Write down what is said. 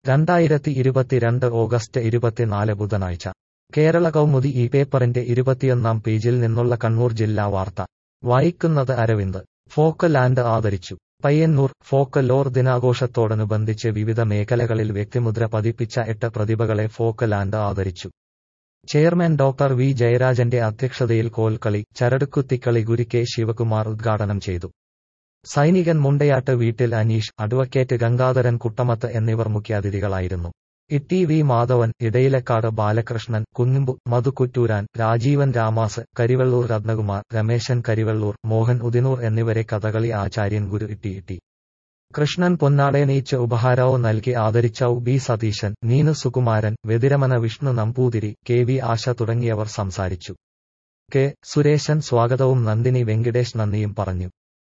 രണ്ടായിരത്തി ഇരുപത്തിരണ്ട് ഓഗസ്റ്റ് ഇരുപത്തിനാല് ബുധനാഴ്ച കേരള കൗമുദി ഈ പേപ്പറിന്റെ ഇരുപത്തിയൊന്നാം പേജിൽ നിന്നുള്ള കണ്ണൂർ ജില്ലാ വാർത്ത വായിക്കുന്നത് അരവിന്ദ് ഫോക്ക് ലാൻഡ് ആദരിച്ചു പയ്യന്നൂർ ഫോക്ക് ലോർ ദിനാഘോഷത്തോടനുബന്ധിച്ച് വിവിധ മേഖലകളിൽ വ്യക്തിമുദ്ര പതിപ്പിച്ച എട്ട് പ്രതിഭകളെ ഫോക്ക് ലാൻഡ് ആദരിച്ചു ചെയർമാൻ ഡോക്ടർ വി ജയരാജന്റെ അധ്യക്ഷതയിൽ കോൽക്കളി ചരടുക്കുത്തിക്കളി ഗുരു കെ ശിവകുമാർ ഉദ്ഘാടനം ചെയ്തു സൈനികൻ മുണ്ടയാട്ട് വീട്ടിൽ അനീഷ് അഡ്വക്കേറ്റ് ഗംഗാധരൻ കുട്ടമത്ത് എന്നിവർ മുഖ്യാതിഥികളായിരുന്നു ഇട്ടി വി മാധവൻ ഇടയിലക്കാട് ബാലകൃഷ്ണൻ കുഞ്ഞുമ്പു മധുക്കുറ്റൂരാൻ രാജീവൻ രാമാസ് കരിവെള്ളൂർ രത്നകുമാർ രമേശൻ കരിവെള്ളൂർ മോഹൻ ഉദിനൂർ എന്നിവരെ കഥകളി ആചാര്യൻ ഗുരു ഇട്ടി ഇട്ടി കൃഷ്ണൻ പൊന്നാടയണീച്ച് ഉപഹാരവും നൽകി ആദരിച്ച B Satheesan Neenu Sukumaran Vethiramana Vishnu Namboothiri K V Asha തുടങ്ങിയവർ സംസാരിച്ചു കെ സുരേശൻ സ്വാഗതവും നന്ദിനി വെങ്കിടേഷ് നന്ദിയും പറഞ്ഞു